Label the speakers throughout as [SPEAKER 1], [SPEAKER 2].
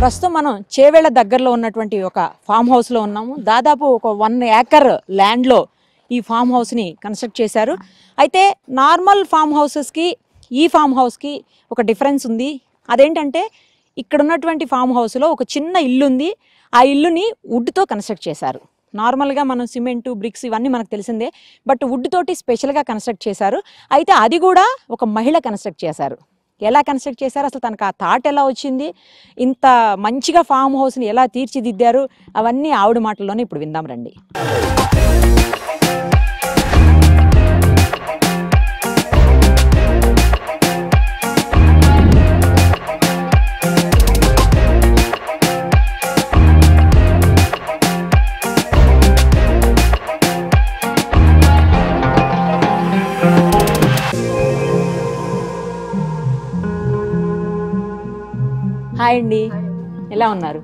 [SPEAKER 1] ప్రస్తుతం మనం చేవేళ్ల దగ్గరలో ఉన్నటువంటి ఒక ఫామ్ హౌస్లో ఉన్నాము దాదాపు ఒక వన్ ఏకర్ ల్యాండ్లో ఈ ఫామ్ హౌస్ని కన్స్ట్రక్ట్ చేశారు అయితే నార్మల్ ఫామ్ హౌసెస్కి ఈ ఫామ్ హౌస్కి ఒక డిఫరెన్స్ ఉంది అదేంటంటే ఇక్కడ ఉన్నటువంటి ఫామ్ హౌస్లో ఒక చిన్న ఇల్లు ఉంది ఆ ఇల్లుని వుడ్తో కన్స్ట్రక్ట్ చేశారు నార్మల్గా మనం సిమెంటు బ్రిక్స్ ఇవన్నీ మనకు తెలిసిందే బట్ వుడ్ తోటి స్పెషల్గా కన్స్ట్రక్ట్ చేశారు అయితే అది కూడా ఒక మహిళ కన్స్ట్రక్ట్ చేశారు ఎలా కన్స్ట్రక్ట్ చేశారు అసలు తనకు ఆ థాట్ ఎలా వచ్చింది ఇంత మంచిగా ఫామ్ హౌస్ని ఎలా తీర్చిదిద్దారు అవన్నీ ఆవిడ మాటల్లోనే ఇప్పుడు విందాం రండి హాయ్ అండి ఎలా ఉన్నారు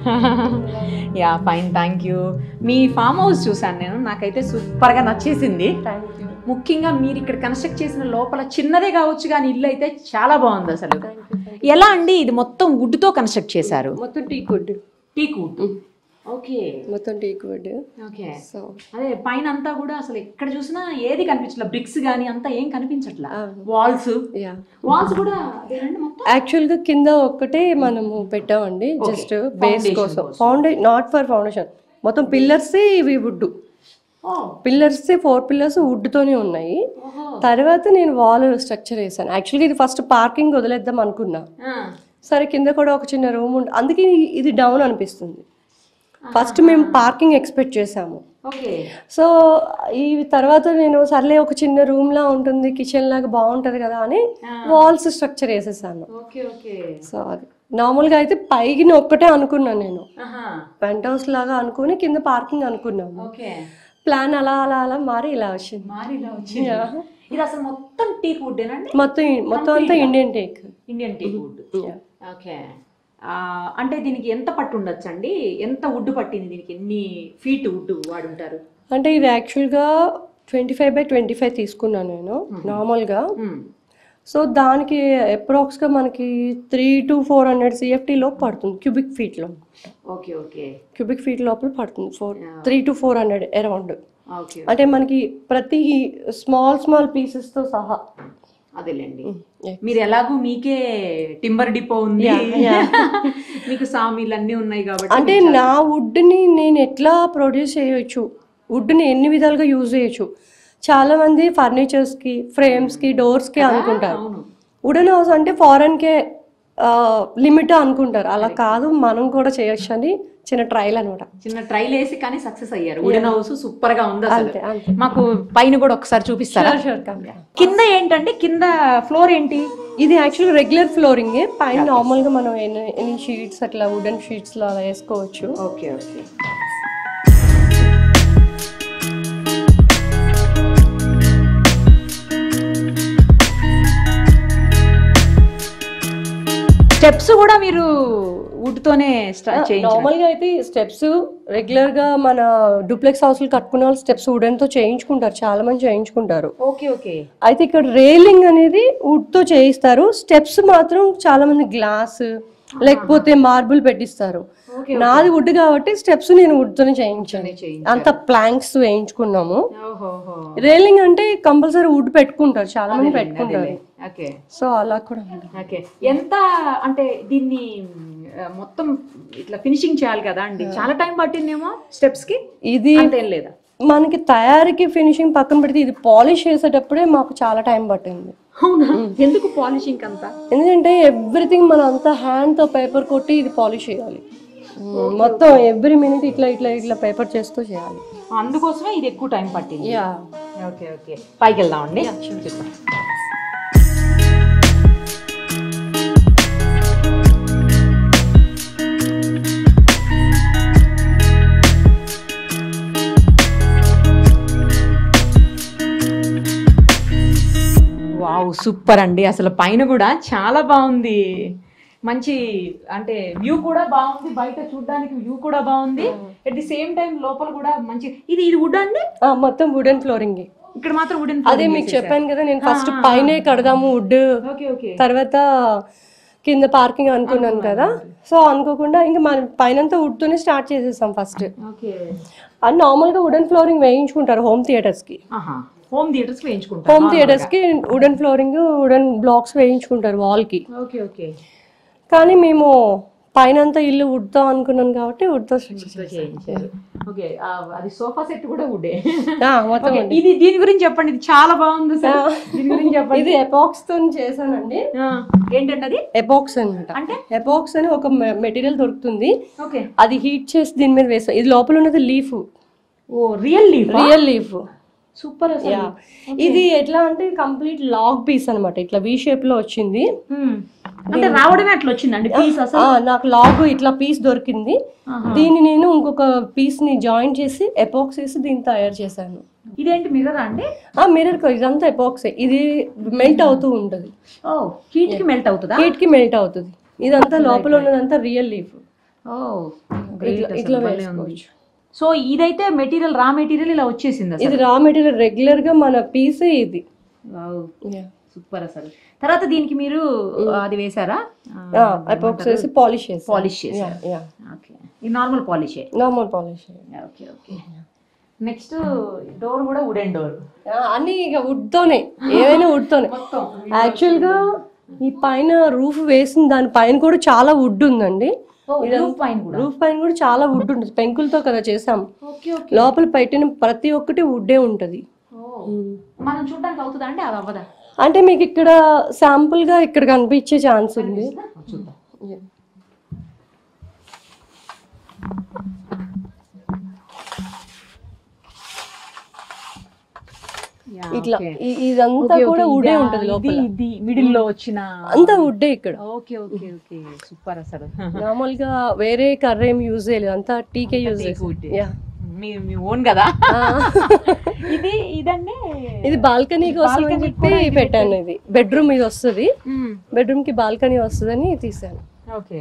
[SPEAKER 1] యా ఫైన్ థ్యాంక్ యూ మీ ఫామ్ హౌస్ చూసాను నేను నాకైతే సూపర్గా నచ్చేసింది ముఖ్యంగా మీరు ఇక్కడ కన్స్ట్రక్ట్ చేసిన లోపల చిన్నదే కావచ్చు కానీ ఇల్లు అయితే చాలా బాగుంది అసలు ఎలా అండి ఇది మొత్తం వుడ్తో కన్స్ట్రక్ట్ చేశారు
[SPEAKER 2] మొత్తం teak wood
[SPEAKER 1] teak wood okay
[SPEAKER 2] మొత్తం టీక్ వుడ్
[SPEAKER 1] ఓకే
[SPEAKER 2] సో
[SPEAKER 1] అదే పైన అంతా కూడా అసలు ఎక్కడ చూసినా ఏది కనిపించట్లా బ్రిక్స్ కానీ అంతా ఏం కనిపించట్లా
[SPEAKER 2] అవును.
[SPEAKER 1] వాల్స్
[SPEAKER 2] యా
[SPEAKER 1] వాల్స్ కూడా అదేనండి మొత్తం
[SPEAKER 2] యాక్చువల్ గా కింద ఒక్కటే మనము పెట్టామండి జస్ట్ బేస్
[SPEAKER 1] Foundation
[SPEAKER 2] కోసం
[SPEAKER 1] కోసం.
[SPEAKER 2] ఫౌండేషన్ నాట్ ఫర్ ఫౌండేషన్ మొత్తం పిల్లర్స్ ఇవి వుడ్
[SPEAKER 1] ఓ
[SPEAKER 2] పిల్లర్స్ ఫోర్ పిల్లర్స్ వుడ్ తోనే ఉన్నాయి
[SPEAKER 1] ఓహో
[SPEAKER 2] తర్వాత నేను వాల్ స్ట్రక్చర్ వేసాను యాక్చువల్గా ఇది ఫస్ట్ పార్కింగ్ వదిలేద్దాం అనుకున్నా
[SPEAKER 1] ఆ.
[SPEAKER 2] సరే కింద కూడా ఒక చిన్న రూమ్ ఉంది అందుకే ఇది డౌన్ అనిపిస్తుంది ఫస్ట్ మేము పార్కింగ్ ఎక్స్పెక్ట్ చేసాము
[SPEAKER 1] ఓకే
[SPEAKER 2] సో ఈ తర్వాత నేను సర్లే ఒక చిన్న రూమ్ లా ఉంటుంది కిచెన్ లాగా బాగుంటది కదా అని వాల్స్ స్ట్రక్చర్ వేసేసాను
[SPEAKER 1] ఓకే ఓకే
[SPEAKER 2] సో అది నార్మల్గా అయితే పైకి ఒక్కటే అనుకున్నాను నేను
[SPEAKER 1] ఆహా
[SPEAKER 2] పెంట్ హౌస్ లాగా అనుకుని కింద పార్కింగ్ అనుకున్నాము
[SPEAKER 1] ఓకే
[SPEAKER 2] ప్లాన్ అలా అలా అలా మారి ఇలా వచ్చింది
[SPEAKER 1] మారి ఇలా వచ్చింది ఇది అసలు మొత్తం టీక్ వుడ్ ఏనండి
[SPEAKER 2] మొత్తం మొత్తం అంతా Indian teak
[SPEAKER 1] Indian teak wood okay ఆ, అంటే దీనికి ఎంత పట్టు ఉండొచ్చు అండి ఎంత వుడ్ పట్టింది దీనికి ఎన్ని ఫీట్ వుడ్ వాడుంటారు
[SPEAKER 2] అంటే ఇది యాక్చువల్గా twenty five by twenty five తీసుకున్నాను నేను నార్మల్గా
[SPEAKER 1] మ్మ్.
[SPEAKER 2] సో దానికి అప్రాక్స్గా మనకి three to four hundred CFT లోపు పడుతుంది క్యూబిక్ ఫీట్లో
[SPEAKER 1] ఓకే ఓకే
[SPEAKER 2] క్యూబిక్ ఫీట్ లోపల పడుతుంది four three to four hundred around
[SPEAKER 1] okay
[SPEAKER 2] అంటే మనకి ప్రతి స్మాల్ స్మాల్ పీసెస్తో సహా
[SPEAKER 1] అదేలేండి
[SPEAKER 2] yeah.
[SPEAKER 1] మీరు ఎలాగూ మీకే టింబర్ డిపో ఉంది మీకు సామీలు అన్నీ ఉన్నాయి కాబట్టి
[SPEAKER 2] అంటే నా వుడ్ని నేను ఎట్లా ప్రొడ్యూస్ చేయొచ్చు వుడ్ని ఎన్ని విధాలుగా యూజ్ చేయొచ్చు చాలా మంది ఫర్నిచర్స్కి ఫ్రేమ్స్కి డోర్స్కి అనుకుంటారు
[SPEAKER 1] అవును
[SPEAKER 2] వుడెన్ హౌస్ అంటే ఫారెన్కే లిమిట్ అనుకుంటారు అలా కాదు మనం కూడా చేయొచ్చు అని చిన్న ట్రయల్ అనమాట
[SPEAKER 1] చిన్న ట్రైల్ వేసి కానీ సక్సెస్ అయ్యారు వుడెన్ హౌస్ సూపర్ గా ఉంది అసలు
[SPEAKER 2] అంతే అంతే
[SPEAKER 1] మాకు పైన కూడా ఒకసారి చూపిస్తారా
[SPEAKER 2] షూర్ కమ్
[SPEAKER 1] కింద ఏంటంటే కింద ఫ్లోర్ ఏంటి
[SPEAKER 2] ఇది యాక్చువల్ రెగ్యులర్ ఫ్లోరింగ్ పైన నార్మల్గా మనం ఎన్ని ఎన్ని షీట్స్ అట్లా వుడెన్ షీట్స్ లో అలా వేసుకోవచ్చు
[SPEAKER 1] ఓకే ఓకే స్టెప్స్ కూడా మీరు వుడ్ తోనే స్టార్ట్ చేయించారు
[SPEAKER 2] నార్మల్ గా అయితే స్టెప్స్ రెగ్యులర్ గా మన డూప్లెక్స్ హౌస్లు కట్టుకునే వాళ్ళు స్టెప్స్ వుడెన్ తో చేయించుకుంటారు చాలా మంది చేయించుకుంటారు
[SPEAKER 1] ఓకే ఓకే
[SPEAKER 2] అయితే ఇక్కడ రేలింగ్ అనేది వుడ్ తో చేయిస్తారు స్టెప్స్ మాత్రం చాలా మంది గ్లాస్ లేకపోతే మార్బుల్ పెట్టిస్తారు
[SPEAKER 1] ఓకే
[SPEAKER 2] నాది వుడ్ కాబట్టి స్టెప్స్ నేను వుడ్ తోనే చేయించాను అంత ప్లాంక్స్ వేయించుకున్నాము
[SPEAKER 1] ఓహోహో
[SPEAKER 2] రేలింగ్ అంటే కంపల్సరీ వుడ్ పెట్టుకుంటారు చాలా మంది పెట్టుకుంటారు
[SPEAKER 1] ఓకే
[SPEAKER 2] సో అలా కూడా ఉంది
[SPEAKER 1] ఓకే ఎంత అంటే దీన్ని ఆ, మొత్తం ఇట్లా ఫినిషింగ్ చేయాలి కదా అండి చాలా టైం పట్టిందేమో స్టెప్స్ కి
[SPEAKER 2] ఇది
[SPEAKER 1] అంతేం లేదా
[SPEAKER 2] మనకి తయారీకి ఫినిషింగ్ పక్కన పెడితే ఇది పాలిష్ చేసేటప్పుడే మాకు చాలా టైం పట్టింది
[SPEAKER 1] అవునా ఎందుకు పాలిషింగ్ అంతా
[SPEAKER 2] ఎందుకంటే ఎవ్రీథింగ్ మనం అంతా హ్యాండ్తో పేపర్ కొట్టి ఇది పాలిష్ చేయాలి మొత్తం ఎవ్రీ మినిట్ ఇట్లా ఇట్లా ఇట్లా పేపర్ చేస్తూ చేయాలి
[SPEAKER 1] అందుకోసమే ఇది ఎక్కువ టైం పట్టింది
[SPEAKER 2] యా
[SPEAKER 1] ఓకే ఓకే పైకి వెళ్దామండి చూద్దాం వావ్ సూపర్ అండి అసలు పైన కూడా చాలా బాగుంది మంచి అంటే వ్యూ కూడా బాగుంది బయట చూడడానికి వ్యూ కూడా బాగుంది అట్ ది సేమ్ టైం లోపల కూడా మంచి ఇది ఇది వుడ్ అండి
[SPEAKER 2] మొత్తం వుడెన్ ఫ్లోరింగ్
[SPEAKER 1] ఇక్కడ మాత్రం వుడెన్
[SPEAKER 2] అదే మీకు చెప్పాను కదా నేను ఫస్ట్ పైనే కడదాము వుడ్
[SPEAKER 1] ఓకే ఓకే
[SPEAKER 2] తర్వాత కింద పార్కింగ్ అనుకున్నాను కదా సో అనుకోకుండా ఇంకా మన పైనంతా వుడ్తోనే స్టార్ట్ చేసేసాం ఫస్ట్
[SPEAKER 1] ఓకే
[SPEAKER 2] అది నార్మల్గా వుడెన్ ఫ్లోరింగ్ వేయించుకుంటారు హోమ్ థియేటర్స్కి
[SPEAKER 1] హోమ్ థియేటర్స్ వేయించుకుంటారు
[SPEAKER 2] హోమ్ థియేటర్స్కి వుడెన్ ఫ్లోరింగ్ వుడెన్ బ్లాక్స్ వేయించుకుంటారు వాల్కి
[SPEAKER 1] ఓకే ఓకే
[SPEAKER 2] కానీ మేము పైనంతా ఇల్లు వుడ్తో అనుకున్నాం కాబట్టి వుడ్తో
[SPEAKER 1] చేయించారు ఓకే అది సోఫా సెట్ కూడా వుడే
[SPEAKER 2] మొత్తం
[SPEAKER 1] ఓకే, ఇది దీని గురించి చెప్పండి ఇది చాలా బాగుంది అసలు. దీని గురించి చెప్పండి
[SPEAKER 2] ఇది ఎపాక్స్ తో చేశానండి
[SPEAKER 1] ఆ, ఏంటండి అది
[SPEAKER 2] ఎపాక్స్ అనమాట
[SPEAKER 1] అంటే
[SPEAKER 2] ఎపాక్స్ అని ఒక మెటీరియల్ దొరుకుతుంది
[SPEAKER 1] ఓకే
[SPEAKER 2] అది హీట్ చేసి దీని మీద వేస్తాం ఇది లోపల ఉన్నది లీఫ్
[SPEAKER 1] ఓ real leaf
[SPEAKER 2] real leaf
[SPEAKER 1] super అసలు
[SPEAKER 2] యా ఇది ఎట్లా అంటే కంప్లీట్ లాగ్ పీస్ అన్నమాట ఇట్లా వి షేప్ లో వచ్చింది
[SPEAKER 1] Hmm. అంటే రావడమే అట్లా వచ్చిందండి పీస్ అసలు
[SPEAKER 2] ఆ, నాకు లాగ్ ఇట్లా పీస్ దొరికింది
[SPEAKER 1] ఆహా.
[SPEAKER 2] దీన్ని నేను ఇంకొక పీస్ ని జాయిన్ చేసి ఎపాక్స్ వేసి దీన్ని తయారు చేశాను
[SPEAKER 1] ఇదేంటి మిర్రర్ అండి
[SPEAKER 2] ఆ మిర్రర్ ఇదంతా ఎపాక్సే ఇది మెల్ట్ అవుతూ ఉంటుంది
[SPEAKER 1] ఓ హీట్ కి మెల్ట్ అవుతుందా
[SPEAKER 2] హీట్ కి మెల్ట్ అవుతుంది ఇదంతా లోపల ఉన్నదంతా రియల్ లీఫ్
[SPEAKER 1] ఓ
[SPEAKER 2] ఇట్లా ఇట్లా వేసుకోవచ్చు
[SPEAKER 1] సో ఇదైతే మెటీరియల్ రా మెటీరియల్ ఇలా వచ్చేసింది అసలు
[SPEAKER 2] ఇది రా మెటీరియల్ రెగ్యులర్ గా మన పీసే ఇది
[SPEAKER 1] సూపర్ అసలు తర్వాత దీనికి మీరు అది వేసారా
[SPEAKER 2] ఎపాక్స్ వేసి పాలిష్ చేసి
[SPEAKER 1] పాలిష్ చేశారు ఓకే ఇది normal polish
[SPEAKER 2] normal polish
[SPEAKER 1] okay okay next door కూడా వుడెన్ డోర్
[SPEAKER 2] అన్ని ఇక వుడ్ తోనే ఏవైనా వుడ్ తోనే యాక్చువల్ గా ఈ పైన రూఫ్ వేసిన దాని పైన కూడా చాలా వుడ్ ఉందండి
[SPEAKER 1] రూఫ్ పైన కూడా
[SPEAKER 2] రూఫ్ పైన కూడా చాలా వుడ్ ఉంటుంది పెంకులతో కదా చేసాం
[SPEAKER 1] ఓకే ఓకే
[SPEAKER 2] లోపల పెట్టిన ప్రతి ఒక్కటి వుడ్డే ఉంటది
[SPEAKER 1] మనం చూడడానికి అవుతుందా అండి అది అవ్వదా
[SPEAKER 2] అంటే మీకు ఇక్కడ శాంపుల్ గా ఇక్కడ కనిపించే ఛాన్స్ ఉంది
[SPEAKER 1] చూద్దాం
[SPEAKER 2] ఇట్లా ఇ- ఇదంతా కూడా వుడే ఉంటది
[SPEAKER 1] ఇది
[SPEAKER 2] లోపల
[SPEAKER 1] ఇది మిడిల్ లో వచ్చిన
[SPEAKER 2] అంతా వుడ్డే ఇక్కడ
[SPEAKER 1] ఓకే ఓకే ఓకే సూపర్ అసలు
[SPEAKER 2] నార్మల్ గా వేరే కర్ర ఏం యూజ్ చేయలేదు అంతా టీకే యూజ్
[SPEAKER 1] wood.
[SPEAKER 2] యా
[SPEAKER 1] మీ మీ ఓన్ కదా ఇది ఇదండి
[SPEAKER 2] ఇది బాల్కనీ కోసం అని చెప్పి పెట్టాను ఇది బెడ్రూమ్ ఇది వస్తుంది బెడ్రూమ్ కి బాల్కనీ వస్తుందని తీసాను
[SPEAKER 1] ఓకే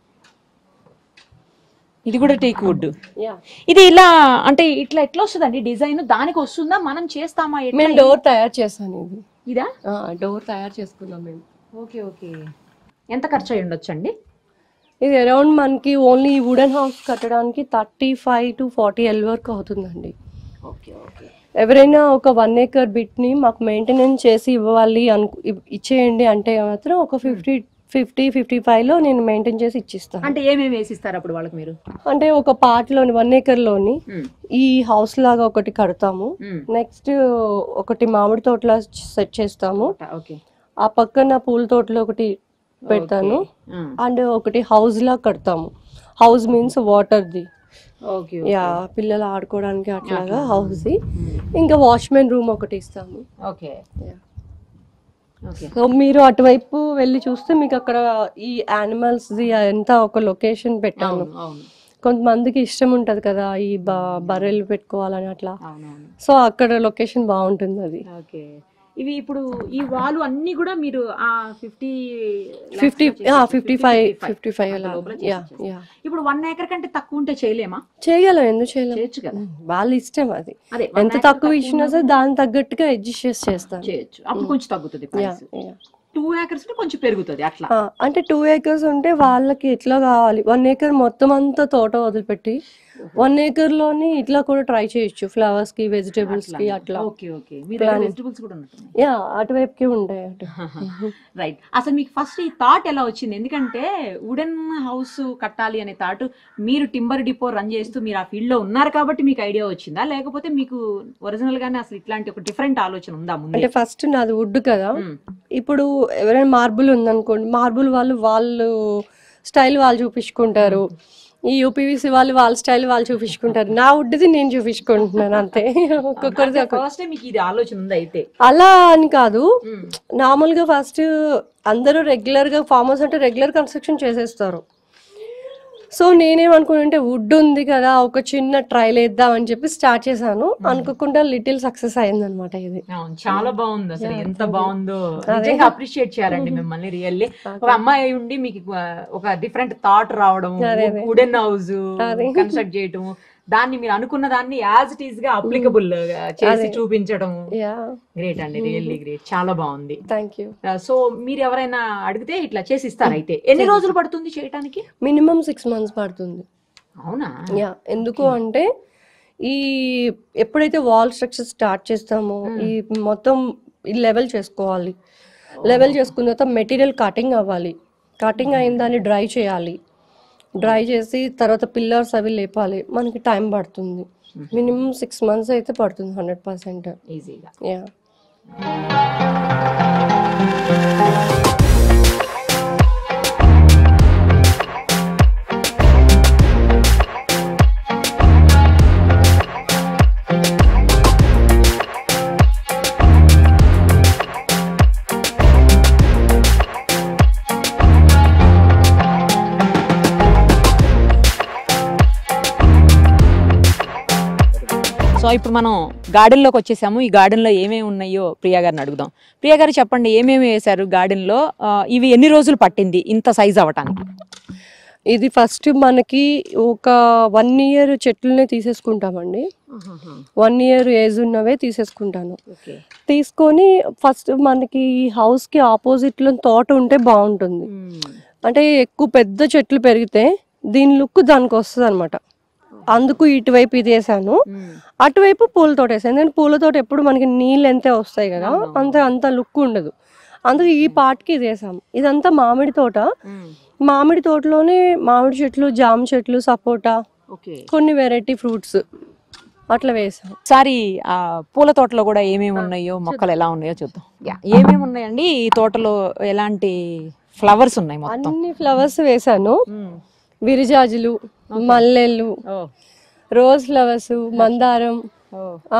[SPEAKER 1] ఇది కూడా టేక్ వుడ్
[SPEAKER 2] యా
[SPEAKER 1] ఇది ఇలా అంటే ఇట్లా ఎట్లా వస్తుందండి డిజైన్ దానికి వస్తుందా మనం చేస్తామా ఎట్లా?
[SPEAKER 2] మేము డోర్ తయారు చేశాను ఇది
[SPEAKER 1] ఇదా
[SPEAKER 2] డోర్ తయారు చేసుకున్నాం మేము
[SPEAKER 1] ఓకే ఓకే ఎంత ఖర్చు అయి ఉండొచ్చు అండి
[SPEAKER 2] ఇది అరౌండ్ మనకి ఓన్లీ వుడెన్ హౌస్ కట్టడానికి thirty five to forty L వరకు అవుతుందండి
[SPEAKER 1] ఓకే ఓకే
[SPEAKER 2] ఎవరైనా ఒక వన్ ఏకర్ బిట్ని మాకు మెయింటెనెన్స్ చేసి ఇవ్వాలి అను ఇవ్- ఇచ్చేయండి అంటే మాత్రం ఒక ఫిఫ్టీ ఫిఫ్టీ ఫిఫ్టీ ఫైవ్లో నేను మెయింటైన్ చేసి ఇచ్చిస్తాను
[SPEAKER 1] అంటే ఏమేమి వేసిస్తారు అప్పుడు వాళ్ళకి మీరు
[SPEAKER 2] అంటే ఒక పార్ట్లోని వన్ ఏకర్లోని ఈ హౌస్ లాగా ఒకటి కడతాము నెక్స్ట్ ఒకటి మామిడి తోటలా సెట్ చేస్తాము
[SPEAKER 1] ఓకే
[SPEAKER 2] ఆ పక్కన పూల తోటలో ఒకటి పెడతాను అండ్ ఒకటి హౌస్ లా కడతాము హౌస్ మీన్స్ వాటర్ది
[SPEAKER 1] ఓకే
[SPEAKER 2] యా పిల్లలు ఆడుకోవడానికి అట్లాగా హౌస్ది ఇంకా వాచ్మెన్ రూమ్ ఒకటి ఇస్తాము
[SPEAKER 1] ఓకే
[SPEAKER 2] Yeah.
[SPEAKER 1] ఓకే
[SPEAKER 2] సో మీరు అటువైపు వెళ్ళి చూస్తే మీకు అక్కడ ఈ యానిమల్స్ది అంతా ఒక లొకేషన్ పెట్టాను
[SPEAKER 1] అవును
[SPEAKER 2] కొంతమందికి ఇష్టం ఉంటుంది కదా ఈ బ బర్రెలు పెట్టుకోవాలని అట్లా
[SPEAKER 1] అవునవును
[SPEAKER 2] సో అక్కడ లొకేషన్ బాగుంటుంది అది
[SPEAKER 1] ఓకే ఇవి ఇప్పుడు ఈ వాలు అన్ని కూడా మీరు ఆ fifty
[SPEAKER 2] fifty fifty five fifty five అలా యా యా
[SPEAKER 1] ఇప్పుడు వన్ ఏకర్ కంటే తక్కువ ఉంటే చేయలేమా
[SPEAKER 2] చేయగలం ఎందుకు చేయలేం
[SPEAKER 1] చేయొచ్చు కదా
[SPEAKER 2] వాళ్ళ ఇష్టం అది
[SPEAKER 1] అదే
[SPEAKER 2] ఎంత తక్కువ ఇచ్చినా సరే దానికి తగ్గట్టుగా అడ్జస్ట్ చేసి చేస్తాను
[SPEAKER 1] చేయొచ్చు అప్పుడు కొంచెం తగ్గుతుంది
[SPEAKER 2] yeah
[SPEAKER 1] price
[SPEAKER 2] yeah
[SPEAKER 1] two acres కొంచెం పెరుగుతుంది అట్లా
[SPEAKER 2] ఆ, అంటే టూ ఏకర్స్ ఉంటే వాళ్ళకి ఎట్లా కావాలి వన్ ఏకర్ మొత్తం అంతా తోట వదిలిపెట్టి వన్ ఏకర్ లోని ఇట్లా కూడా ట్రై చేయొచ్చు ఫ్లవర్స్ కి వెజిటేబుల్స్ కి అట్లా
[SPEAKER 1] ఓకే ఓకే మీ దగ్గర వెజిటబుల్స్ కూడా ఉన్నట్టున్నాయి
[SPEAKER 2] యా అటువైపుకి ఉంటాయి అటు
[SPEAKER 1] రైట్ అసలు మీకు ఫస్ట్ ఈ థాట్ ఎలా వచ్చింది ఎందుకంటే వుడెన్ హౌస్ కట్టాలి అనే థాట్ మీరు టింబర్ డిపో రన్ చేస్తూ మీరు ఆ ఫీల్డ్ లో ఉన్నారు కాబట్టి మీకు ఐడియా వచ్చిందా లేకపోతే మీకు ఒరిజినల్ గానే అసలు ఇట్లాంటి ఒక డిఫరెంట్ ఆలోచన ఉందా ముందే
[SPEAKER 2] అంటే ఫస్ట్ నాది వుడ్ కదా
[SPEAKER 1] మ్మ్.
[SPEAKER 2] ఇప్పుడు ఎవరైనా మార్బుల్ ఉందనుకోండి మార్బుల్ వాళ్ళు వాళ్ళు స్టైల్ వాళ్ళు చూపించుకుంటారు ఈ యూపీవీసీ వాళ్ళు వాళ్ళ స్టైల్ వాళ్ళు చూపించుకుంటారు నా వుడ్ది నేను చూపించుకుంటున్నాను అంతే ఒక్కొక్కరిది ఒక్కొక్క
[SPEAKER 1] ఫస్ట్ మీకు ఇది ఆలోచన ఉంది అయితే
[SPEAKER 2] అలా అని కాదు నార్మల్గా ఫస్ట్ అందరూ రెగ్యులర్గా ఫార్మర్స్ అంటే రెగ్యులర్ కన్స్ట్రక్షన్ చేసేస్తారు సో నేనేమనుకున్నానంటే వుడ్ ఉంది కదా ఒక చిన్న ట్రైల్ వేద్దాం అని చెప్పి స్టార్ట్ చేశాను అనుకోకుండా లిటిల్ సక్సెస్ అయిందనమాట ఇది
[SPEAKER 1] అవును, చాలా బాగుంది అసలు ఎంత బాగుందో నిజంగా అప్రిషియేట్ చేయాలండి మిమ్మల్ని రియల్లీ ఒక అమ్మాయి ఉండి మీకు ఆ, ఒక డిఫరెంట్ థాట్ రావడం వుడెన్ హౌస్ కన్స్ట్రక్ట్ చేయటం దాన్ని మీరు అనుకున్న దాన్ని యాజ్ ఇట్ ఈస్ గా అప్లికబుల్ చేసి
[SPEAKER 2] అదే.
[SPEAKER 1] చూపించడం
[SPEAKER 2] యా
[SPEAKER 1] గ్రేట్ అండి రియల్లీ గ్రేట్ చాలా బాగుంది
[SPEAKER 2] థ్యాంక్ యూ
[SPEAKER 1] సో మీరు ఎవరైనా అడిగితే ఇట్లా చేసి ఇస్తారు అయితే ఎన్ని రోజులు పడుతుంది చేయడానికి
[SPEAKER 2] మినిమం సిక్స్ మంత్స్ పడుతుంది
[SPEAKER 1] అవునా
[SPEAKER 2] యా ఎందుకు అంటే ఈ ఎప్పుడైతే వాల్ స్ట్రక్చర్ స్టార్ట్ చేస్తామో ఈ మొత్తం లెవెల్ చేసుకోవాలి లెవెల్ చేసుకున్న తర్వాత మెటీరియల్ కటింగ్ అవ్వాలి కటింగ్ అయిన దాన్ని డ్రై చేయాలి డ్రై చేసి తర్వాత పిల్లర్స్ అవి లేపాలి మనకి టైం పడుతుంది మినిమం సిక్స్ మంత్స్ అయితే పడుతుంది హండ్రెడ్ పర్సెంట్
[SPEAKER 1] ఈజీగా
[SPEAKER 2] యా
[SPEAKER 1] సో ఇప్పుడు మనం garden లోకి వచ్చేసాము ఈ garden లో ఏమేమి ఉన్నాయో ప్రియా గారిని అడుగుదాం ప్రియా గారు చెప్పండి ఏమేమి వేశారు garden లో ఆ, ఇవి ఎన్ని రోజులు పట్టింది ఇంత సైజ్ అవ్వటానికి
[SPEAKER 2] ఇది ఫస్ట్ మనకి ఒక వన్ ఇయర్ చెట్లనే తీసేసుకుంటామండి వన్ ఇయర్ ఏజ్ ఉన్నవే తీసేసుకుంటాను
[SPEAKER 1] ఓకే
[SPEAKER 2] తీసుకొని ఫస్ట్ మనకి ఈ హౌస్కి ఆపోజిట్లో తోట ఉంటే బాగుంటుంది అంటే ఎక్కువ పెద్ద చెట్లు పెరిగితే దీని లుక్ దానికి వస్తుంది అనమాట అందుకు ఇటువైపు ఇది వేసాను అటువైపు పూల తోట వేసాను ఎందుకంటే పూల తోట ఎప్పుడు మనకి నీళ్ళు ఎంతే వస్తాయి కదా అంత అంత లుక్ ఉండదు అందుకు ఈ పార్ట్కి ఇది వేసాం ఇదంతా మామిడి తోట మామిడి తోటలోనే మామిడి చెట్లు జామ చెట్లు సపోటా
[SPEAKER 1] ఓకే
[SPEAKER 2] కొన్ని వెరైటీ ఫ్రూట్స్ అట్లా వేసాం
[SPEAKER 1] ఒకసారి ఆ పూల తోటలో కూడా ఏమేమి ఉన్నాయో మొక్కలు ఎలా ఉన్నాయో చూద్దాం యా, ఏమేమి ఉన్నాయండి ఈ తోటలో ఎలాంటి ఫ్లవర్స్ ఉన్నాయి మొత్తం
[SPEAKER 2] అన్ని ఫ్లవర్స్ వేసాను విరిజాజులు మల్లెలు
[SPEAKER 1] ఓ
[SPEAKER 2] రోజ్ ఫ్లవర్స్ మందారం
[SPEAKER 1] ఓ
[SPEAKER 2] ఆ,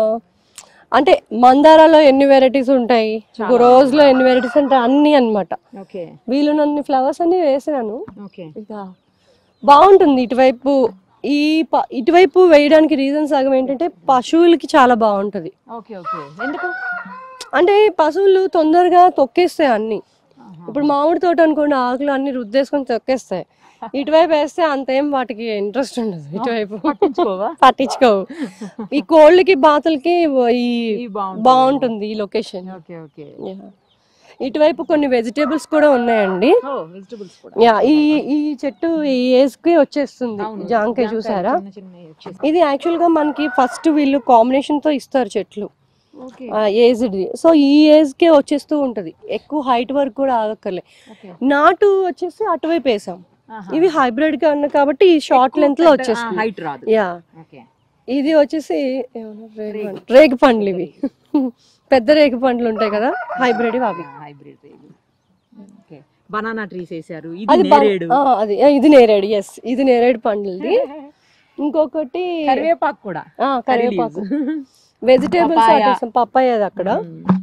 [SPEAKER 2] అంటే మందారాలో ఎన్ని వెరైటీస్ ఉంటాయి రోజ్ లో ఎన్ని వెరైటీస్ ఉంటాయి అన్ని అన్నమాట
[SPEAKER 1] ఓకే
[SPEAKER 2] వీలునన్ని ఫ్లవర్స్ అన్ని వేసాను
[SPEAKER 1] ఓకే
[SPEAKER 2] ఇక బాగుంటుంది ఇటువైపు ఈ ప- ఇటువైపు వేయడానికి రీజన్ సగం ఏంటంటే పశువులకి చాలా బాగుంటది
[SPEAKER 1] ఓకే ఓకే ఎందుకు
[SPEAKER 2] అంటే పశువులు తొందరగా తొక్కేస్తాయి అన్ని ఇప్పుడు మామిడి తోట అనుకోండి ఆకులు అన్ని రుద్దేసుకొని తొక్కేస్తాయి ఇటువైపు వేస్తే అంతేం వాటికి ఇంట్రెస్ట్ ఉండదు ఇటువైపు
[SPEAKER 1] పట్టించుకోవా
[SPEAKER 2] పట్టించుకోవు ఈ కోళ్ళకి బాతులకి ఈ
[SPEAKER 1] ఇవి బాగుంటాయి.
[SPEAKER 2] బాగుంటుంది ఈ లొకేషన్
[SPEAKER 1] ఓకే ఓకే
[SPEAKER 2] ఇటువైపు కొన్ని వెజిటేబుల్స్ కూడా ఉన్నాయండి
[SPEAKER 1] ఓ వెజిటబుల్స్ కూడా
[SPEAKER 2] యా ఈ ఈ చెట్టు ఈ ఏజ్ కి వచ్చేస్తుంది జాంకాయ చూసారా
[SPEAKER 1] చిన్న చిన్నవి వచ్చేసి
[SPEAKER 2] ఇది యాక్చువల్ గా మనకి ఫస్ట్ వీళ్ళు కాంబినేషన్ తో ఇస్తారు చెట్లు
[SPEAKER 1] ఓకే
[SPEAKER 2] ఏజ్డ్ సో ఈ ఏజ్ కే వచ్చేస్తూ ఉంటది ఎక్కువ హైట్ వరకు కూడా ఆగక్కర్లే
[SPEAKER 1] ఓకే
[SPEAKER 2] నాటు వచ్చేసి అటువైపు వేసాం ఇవి హైబ్రిడ్ గా ఉన్నాయి కాబట్టి ఈ షార్ట్ లెంత్ లో వచ్చేస్తుంది
[SPEAKER 1] హైట్ రాదు
[SPEAKER 2] యా
[SPEAKER 1] ఓకే
[SPEAKER 2] ఇది వచ్చేసి ఏమన్నా రేగి పండ్లు. రేగి పండ్లు ఇవి పెద్ద రేగి పండ్లు ఉంటాయి కదా హైబ్రిడ్ అవి
[SPEAKER 1] హైబ్రిడ్ ఓకే బనానా ట్రీస్ వేసారు
[SPEAKER 2] అది
[SPEAKER 1] ఇది
[SPEAKER 2] బన్-
[SPEAKER 1] నేరేడు
[SPEAKER 2] ఆ, అది ఆ, ఇది నేరేడు ఎస్ ఇది నేరేడు పండ్లది ఇంకొకటి
[SPEAKER 1] కరివేపాకు కూడా
[SPEAKER 2] ఆ, కరివేపాకు వెజిటేబుల్స్ ఆటేసాం పప్పాయ అది అక్కడ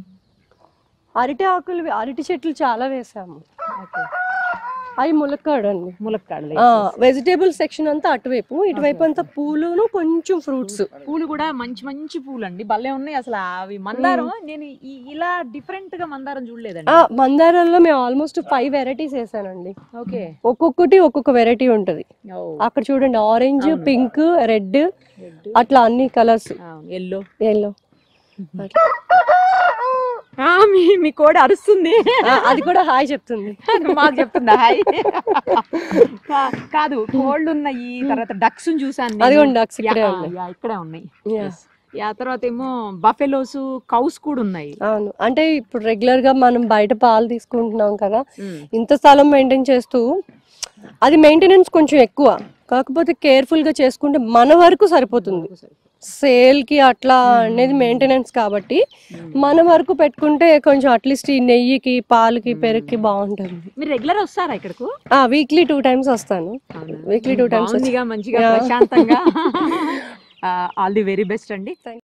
[SPEAKER 2] అరటి ఆకులు అరటి చెట్లు చాలా వేసాము
[SPEAKER 1] ఓకే
[SPEAKER 2] అవి ములక్కాడు అండి
[SPEAKER 1] ములక్కాడలు
[SPEAKER 2] వెజిటేబుల్ సెక్షన్ అంతా అటువైపు ఇటువైపు అంతా పూలును కొంచెం ఫ్రూట్స్
[SPEAKER 1] పూలు కూడా మంచి మంచి పూలు అండి భలే ఉన్నాయి అసలు అవి మందారం నేను ఈ- ఇలా డిఫరెంట్ గా మందారం చూడలేదండి
[SPEAKER 2] మందారాల్లో మేము ఆల్మోస్ట్ ఫైవ్ వెరైటీస్ వేసానండి
[SPEAKER 1] ఓకే
[SPEAKER 2] ఒక్కొక్కటి ఒక్కొక్క వెరైటీ ఉంటది అక్కడ చూడండి ఆరెంజ్ పింక్ రెడ్ అట్లా అన్ని కలర్స్
[SPEAKER 1] ఎల్లో
[SPEAKER 2] ఎల్లో
[SPEAKER 1] మీ మీ కోడి అరుస్తుంది
[SPEAKER 2] అది కూడా హాయ్ చెప్తుంది
[SPEAKER 1] మాకు చెప్తుందా హాయ్ కా- కాదు కోళ్ళు ఉన్నాయి తర్వాత డక్స్ చూసాను నేను.
[SPEAKER 2] అదిగోండి ducks ఇక్కడే
[SPEAKER 1] యా,
[SPEAKER 2] ఉన్నాయి.
[SPEAKER 1] యా, ఇక్కడే ఉన్నాయి
[SPEAKER 2] Yeah.
[SPEAKER 1] Yes. యా తర్వాత ఏమో బఫెలోస్ కౌస్ కూడా ఉన్నాయి
[SPEAKER 2] అవును అంటే ఇప్పుడు రెగ్యులర్ గా మనం బయట పాలు తీసుకుంటున్నాం కదా ఇంత స్థలం మెయింటైన్ చేస్తూ అది మెయింటెనెన్స్ కొంచెం ఎక్కువ కాకపోతే కేర్ఫుల్ గా చేసుకుంటే మన వరకు సరిపోతుంది సేల్ కి అట్లా అనేది మెయింటెనెన్స్ కాబట్టి మన వరకు పెట్టుకుంటే కొంచెం అట్లీస్ట్ ఈ నెయ్యికి పాలకి పెరుగుకి బాగుంటుంది
[SPEAKER 1] మీరు రెగ్యులర్ వస్తారా ఇక్కడకు
[SPEAKER 2] ఆ వీక్లీ టూ టైమ్స్ వస్తాను వీక్లీ టూ టైమ్స్
[SPEAKER 1] బాగుందిగా మంచిగా ప్రశాంతంగా ఆల్ ది వెరీ బెస్ట్ అండి